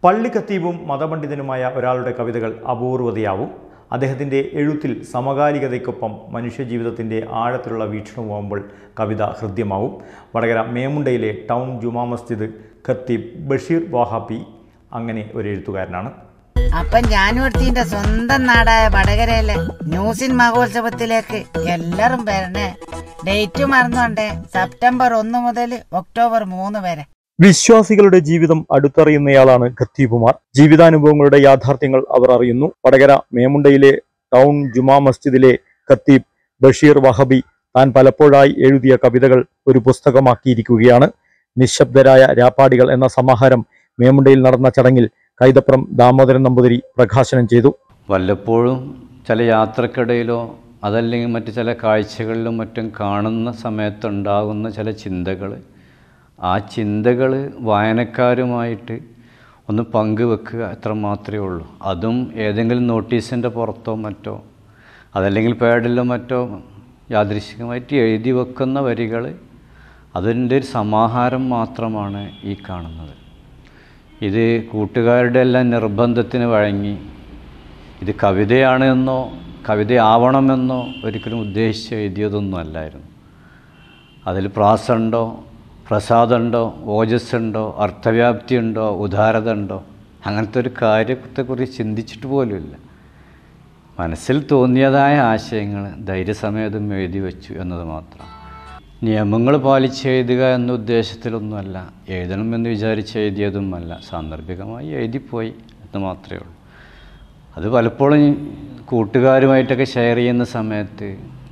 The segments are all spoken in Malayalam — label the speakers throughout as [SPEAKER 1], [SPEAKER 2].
[SPEAKER 1] പള്ളിക്കത്തീവും മതപണ്ഡിതനുമായ ഒരാളുടെ കവിതകൾ അപൂർവതയാവും അദ്ദേഹത്തിൻ്റെ എഴുത്തിൽ സമകാലികതയ്ക്കൊപ്പം മനുഷ്യജീവിതത്തിൻ്റെ ആഴത്തിലുള്ള വീക്ഷണവുമാകുമ്പോൾ കവിത ഹൃദ്യമാവും വടകര മേമുണ്ടയിലെ ടൗൺ ജുമാ മസ്ജിദ് ഖത്തീബ് ബഷീർ വാഹാബി അങ്ങനെ ഒരു എഴുത്തുകാരനാണ്
[SPEAKER 2] അപ്പൊ ഞാനൂർത്തിന്റെ സ്വന്തം നാടായ വടകരയിലെ ന്യൂസിൻ മഹോത്സവത്തിലേക്ക് എല്ലാരും വരണേ ഡേറ്റ് മറന്നോണ്ടേ സെപ്റ്റംബർ ഒന്ന് മുതൽ ഒക്ടോബർ മൂന്ന് വരെ
[SPEAKER 1] വിശ്വാസികളുടെ ജീവിതം അടുത്തറിയുന്നയാളാണ് ഖത്തീബുമാർ ജീവിതാനുഭവങ്ങളുടെ യാഥാർത്ഥ്യങ്ങൾ അവർ അറിയുന്നു വടകര മേമുണ്ടയിലെ ടൗൺ ജുമാ മസ്ജിദിലെ ഖത്തീബ് ബഷീർ വഹബി താൻ പലപ്പോഴായി എഴുതിയ കവിതകൾ ഒരു പുസ്തകമാക്കിയിരിക്കുകയാണ് നിശബ്ദരായ രാപ്പാടികൾ എന്ന സമാഹാരം മേമുണ്ടയിൽ നടന്ന ചടങ്ങിൽ കൈതപ്രം ദാമോദരൻ നമ്പൂതിരി പ്രകാശനം ചെയ്തു
[SPEAKER 3] വല്ലപ്പോഴും ചില യാത്രക്കിടയിലോ അതല്ലെങ്കിൽ മറ്റ് ചില കാഴ്ചകളിലും മറ്റും കാണുന്ന സമയത്തുണ്ടാകുന്ന ചില ചിന്തകൾ ആ ചിന്തകൾ വായനക്കാരുമായിട്ട് ഒന്ന് പങ്കുവെക്കുക അത്ര മാത്രമേ ഉള്ളൂ അതും ഏതെങ്കിലും നോട്ടീസിൻ്റെ പുറത്തോ മറ്റോ അതല്ലെങ്കിൽ പേഡിലോ മറ്റോ യാദൃശികമായിട്ട് എഴുതി വെക്കുന്ന വരികൾ അതിൻ്റെ ഒരു സമാഹാരം മാത്രമാണ് ഈ കാണുന്നത് ഇത് കൂട്ടുകാരുടെ എല്ലാം നിർബന്ധത്തിന് വഴങ്ങി ഇത് കവിതയാണ് എന്നോ കവിതയാവണമെന്നോ ഒരിക്കലും ഉദ്ദേശിച്ച് എഴുതിയതൊന്നും അല്ലായിരുന്നു അതിൽ പ്രാസമുണ്ടോ പ്രസാദമുണ്ടോ ഓജസ്സുണ്ടോ അർത്ഥവ്യാപ്തിയുണ്ടോ ഉദാരത ഉണ്ടോ അങ്ങനത്തെ ഒരു കാര്യത്തെക്കുറിച്ച് ചിന്തിച്ചിട്ട് പോലുമില്ല മനസ്സിൽ തോന്നിയതായ ആശയങ്ങൾ ധൈര്യസമേതം എഴുതി വെച്ചു എന്നത് മാത്രം നിയമങ്ങൾ പാലിച്ച് എഴുതുക എന്ന ഉദ്ദേശത്തിലൊന്നുമല്ല എഴുതണമെന്ന് വിചാരിച്ച് എഴുതിയതുമല്ല സാന്ദർഭികമായി എഴുതിപ്പോയി എന്ന് മാത്രമേ ഉള്ളൂ അത് പലപ്പോഴും കൂട്ടുകാരുമായിട്ടൊക്കെ ഷെയർ ചെയ്യുന്ന സമയത്ത്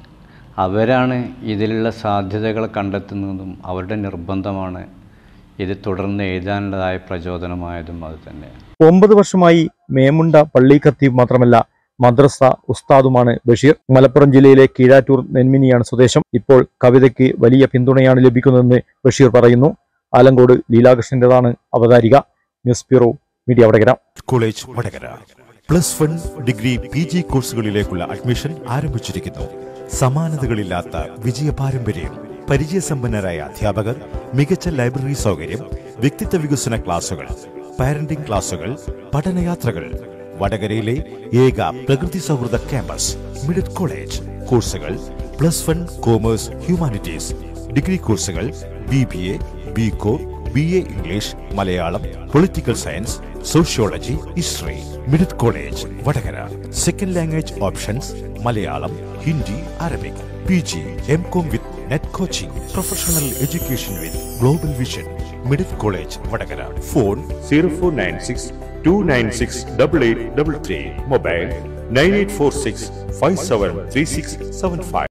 [SPEAKER 3] അവരാണ് ഇതിലുള്ള സാധ്യതകൾ കണ്ടെത്തുന്നതും അവരുടെ നിർബന്ധമാണ് ഇത് തുടർന്ന് എഴുതാനുള്ളതായ പ്രചോദനമായതും അത് തന്നെയാണ്
[SPEAKER 1] ഒമ്പത് വർഷമായി മേമുണ്ട പള്ളി ഖത്തീബ് മാത്രമല്ല മദ്രസ ഉസ്താദുമാണ് ബഷീർ മലപ്പുറം ജില്ലയിലെ കീഴാറ്റൂർ നെന്മിനിയാണ് സ്വദേശം ഇപ്പോൾ കവിതയ്ക്ക് വലിയ പിന്തുണയാണ് ലഭിക്കുന്നതെന്ന് ബഷീർ പറയുന്നു ആലങ്കോട് ലീലാകൃഷ്ണന്റേതാണ് അവതാരിക news bureau media Vadakara
[SPEAKER 4] college Vadakara plus one degree P G കോഴ്സുകളിലേക്കുള്ള അഡ്മിഷൻ ആരംഭിച്ചിരിക്കുന്നു സമാനതകളില്ലാത്ത വിജയ പാരമ്പര്യം പരിചയസമ്പന്നരായ അധ്യാപകർ മികച്ച ലൈബ്രറി സൗകര്യം വ്യക്തിത്വ വികസന ക്ലാസുകൾ പാരന്റിംഗ് ക്ലാസുകൾ പഠനയാത്രകൾ വടകരയിലെ ഏക പ്രകൃതി സൗഹൃദ ക്യാമ്പസ് മിഡറ്റ് കോളേജ് കോഴ്സുകൾ plus one commerce humanities degree കോഴ്സുകൾ B B A B com B A English Malayalam political science sociology history മിഡറ്റ് college Vadakara second language options Malayalam Hindi Arabic P G M com with net coaching professional education with global vision മിഡറ്റ് college Vadakara phone zero four nine six two nine six double eight double three mobile nine eight four six five seven three six seven five